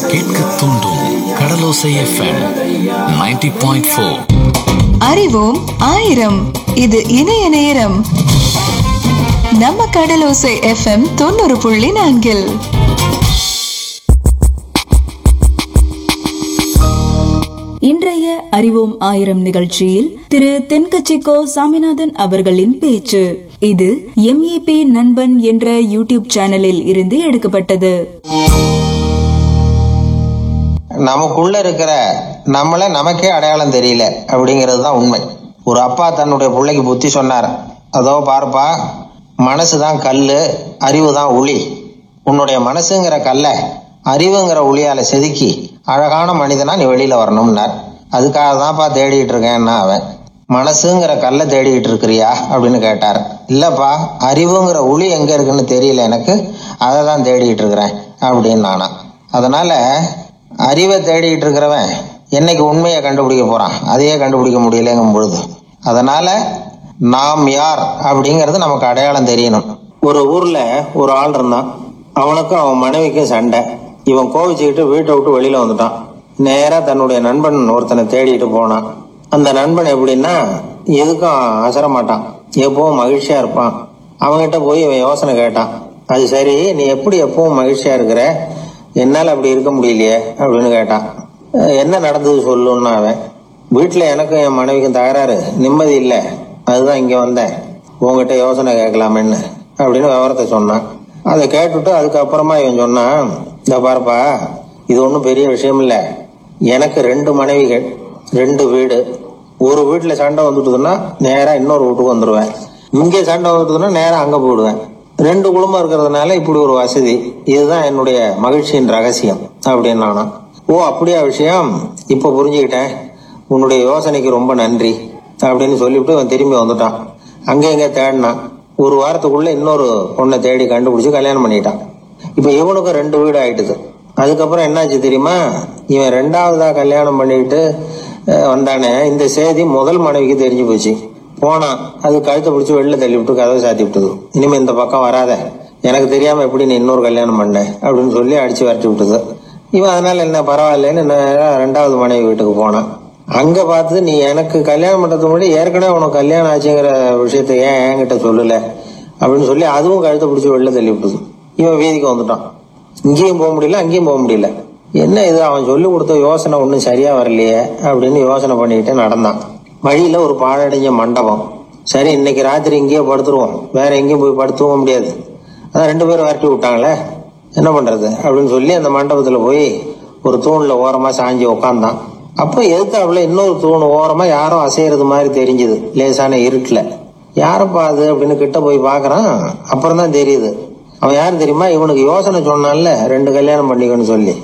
கேட்க தூண்டும் கடலோசை FM 90.4 point four அறிவோம் ஆயிரம் இது இணைய நேரம் நம்ம கடலோசை எஃப்எம் தொண்ணூறு புள்ளி நான்கில் இன்றைய அறிவோம் ஆயிரம் நிகழ்ச்சியில் திரு தென்கட்சிக்கோ சாமிநாதன் அவர்களின் பேச்சு இது எம்ஏபி நண்பன் என்ற யூடியூப் சேனலில் இருந்து எடுக்கப்பட்டது நமக்குள்ள இருக்கிற நம்மள நமக்கே அடையாளம் தெரியல அப்படிங்கிறது தான் உண்மை ஒரு அப்பா தன்னுடைய பிள்ளைக்கு புத்தி சொன்னார் அதோ பாருப்பா மனசு தான் கல்லு அறிவு தான் உளி உன்னுடைய மனசுங்கிற கல்லை அறிவுங்கிற உளியால செதுக்கி அழகான மனிதனா நீ வெளியில வரணும்னார் அதுக்காக தான்ப்பா தேடிட்டு இருக்கேன்னா அவன் மனசுங்கிற கல்லை தேடிட்டு இருக்கிறியா அப்படின்னு கேட்டார் இல்லப்பா அறிவுங்கிற உளி எங்க இருக்குன்னு தெரியல எனக்கு அதை தான் தேடிட்டு இருக்கிறேன் அப்படின்னு நானா அதனால அறிவை தேடிட்டு இருக்கிறவன் என்னைக்கு உண்மையை கண்டுபிடிக்க போறான் அதையே கண்டுபிடிக்க முடியலங்கும் பொழுது அதனால நாம் யார் அப்படிங்கிறது நமக்கு அடையாளம் தெரியணும் ஒரு ஊர்ல ஒரு ஆள் இருந்தான் அவனுக்கும் அவன் மனைவிக்கும் சண்டை இவன் கோவிச்சுக்கிட்டு வீட்டை விட்டு வெளியில வந்துட்டான் நேரா தன்னுடைய நண்பன் ஒருத்தனை தேடிட்டு போனான் அந்த நண்பன் எப்படின்னா எதுக்கும் அசர மாட்டான் எப்பவும் மகிழ்ச்சியா இருப்பான் அவன்கிட்ட போய் இவன் யோசனை கேட்டான் அது சரி நீ எப்படி எப்பவும் மகிழ்ச்சியா இருக்கிற என்னால அப்படி இருக்க முடியலையே அப்படின்னு கேட்டான் அஹ் என்ன நடந்தது சொல்லுன்னா அவன் வீட்டுல எனக்கும் என் மனைவிக்கும் தகராறு நிம்மதி இல்லை அதுதான் இங்க வந்தேன் உங்ககிட்ட யோசனை கேட்கலாமேன்னு அப்படின்னு விவரத்தை சொன்னான் அதை கேட்டுட்டு அதுக்கப்புறமா இவன் சொன்னான் இந்த பாருப்பா இது ஒன்றும் பெரிய விஷயம் இல்லை எனக்கு ரெண்டு மனைவிகள் ரெண்டு வீடு ஒரு வீட்டுல சண்டை வந்துட்டுதுன்னா நேரா இன்னொரு வீட்டுக்கு வந்துடுவேன் இங்கே சண்டை வந்துட்டுதுன்னா நேரா அங்க போயிடுவேன் ரெண்டு குடும்பம் இருக்கிறதுனால இப்படி ஒரு வசதி இதுதான் என்னுடைய மகிழ்ச்சியின் ரகசியம் அப்படின்னு நானா ஓ அப்படியா விஷயம் இப்ப புரிஞ்சுக்கிட்டேன் உன்னுடைய யோசனைக்கு ரொம்ப நன்றி அப்படின்னு சொல்லிவிட்டு இவன் திரும்பி வந்துட்டான் அங்க இங்க தேடினான் ஒரு வாரத்துக்குள்ள இன்னொரு பொண்ணை தேடி கண்டுபிடிச்சு கல்யாணம் பண்ணிட்டான் இப்ப இவனுக்கும் ரெண்டு வீடு ஆயிட்டுது அதுக்கப்புறம் என்னாச்சு தெரியுமா இவன் ரெண்டாவதா கல்யாணம் பண்ணிக்கிட்டு அஹ், வந்தானே இந்த செய்தி முதல் மனைவிக்கு தெரிஞ்சு போச்சு போனான் அது கழுத்தை பிடிச்சி வெளில தள்ளி விட்டு கதவை சாத்தி விட்டது இனிமே இந்த பக்கம் வராத எனக்கு தெரியாம எப்படி நீ இன்னொரு கல்யாணம் பண்ண அப்படின்னு சொல்லி அடிச்சு விரட்டி விட்டது இவன் அதனால என்ன பரவாயில்லன்னு நேரா ரெண்டாவது மனைவி வீட்டுக்கு போனான் அங்க பார்த்து நீ எனக்கு கல்யாணம் பண்றதுக்கு முன்னாடி ஏற்கனவே உனக்கு கல்யாணம் ஆச்சுங்கிற விஷயத்த ஏன் என்கிட்ட சொல்லல அப்படின்னு சொல்லி அதுவும் கழுத்தை பிடிச்சி வெளில தள்ளி விட்டது இவன் வீதிக்கு வந்துட்டான் இங்கேயும் போக முடியல அங்கேயும் போக முடியல என்ன இது அவன் சொல்லி கொடுத்த யோசனை ஒன்றும் சரியா வரலையே அப்படின்னு யோசனை பண்ணிக்கிட்டே நடந்தான் வழியில ஒரு பாழடைஞ்ச மண்டபம் சரி இன்னைக்கு ராத்திரி இங்கேயே படுத்துருவோம் வேற எங்கேயும் போய் படுத்துவும் முடியாது அதான் ரெண்டு பேரும் விரட்டி விட்டாங்களே என்ன பண்றது அப்படின்னு சொல்லி அந்த மண்டபத்துல போய் ஒரு தூண்ல ஓரமா சாஞ்சி உக்காந்தான் அப்போ எதுக்காப்புல இன்னொரு தூண் ஓரமா யாரோ அசையறது மாதிரி தெரிஞ்சுது லேசான இருட்டுல யாரப்பா அது அப்படின்னு கிட்ட போய் பாக்குறான் அப்புறம் தான் தெரியுது அவன் யாரு தெரியுமா இவனுக்கு யோசனை சொன்னான்ல ரெண்டு கல்யாணம் பண்ணிக்கன்னு சொல்லி